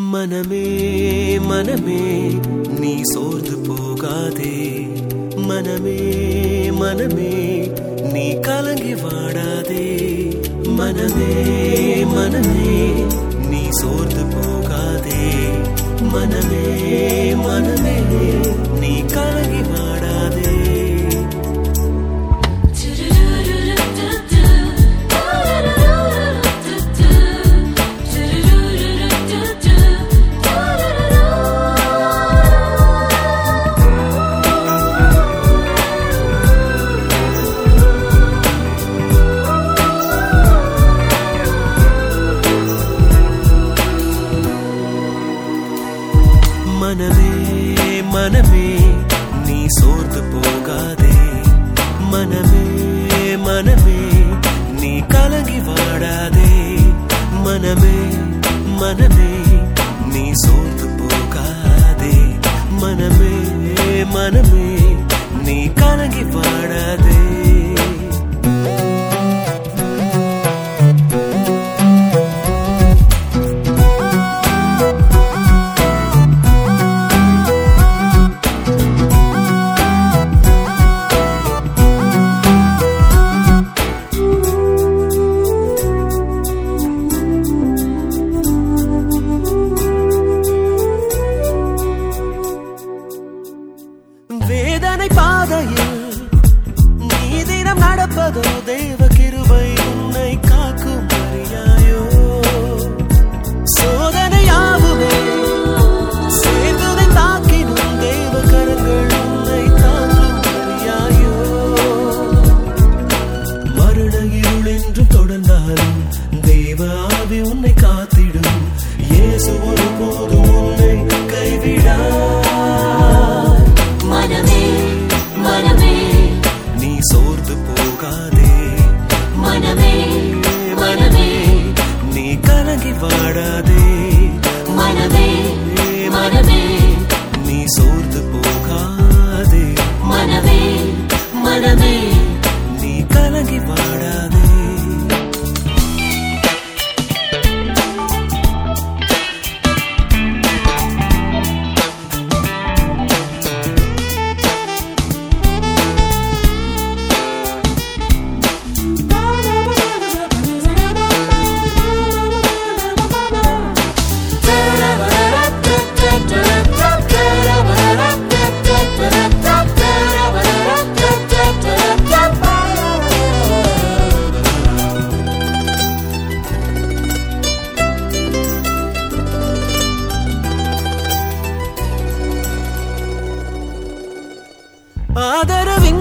மனமே மனமே நீ சோர்ந்து போகாதே மனமே மனமே நீ கலங்கி வாடாதே மனமே மனமே நீ சோர்ந்து போகாதே மனமே மனமே நீ கலங்கி வாடாதே மனமே மனமே நீ சோர்ந்து போகாதே மனமே மனமே நீ கலங்கி வாடாதே மனமே மனமே நீ சோர்ந்து போகாதே மனமே மனமே நீ கலங்கி வாடாதே வேதனை பாதையில் நீ தினம் நடப்பதோ தேவ கிருபை உன்னை காக்கும் அறியாயோ சோதனையாகுமே சேர்ந்துதை தாக்கினும் தேவ கரங்கள் உன்னை தாக்கும் அறியாயோ மரண இருள் என்றும் தொடர்ந்தாலும் தெய்வ ஆவி உன்னை காத்திடும் இயேசு ஒருபோதும் உன்னை கைவிடார் மனமே மனமே நீ சோர்ந்து போகாதே மனமே மனமே நீ கலங்கி வாடாதே மனமே மனமே நீ சோர்ந்து போகாதே மனமே மனமே நீ கலங்கி வாடாதே ஆதரவின்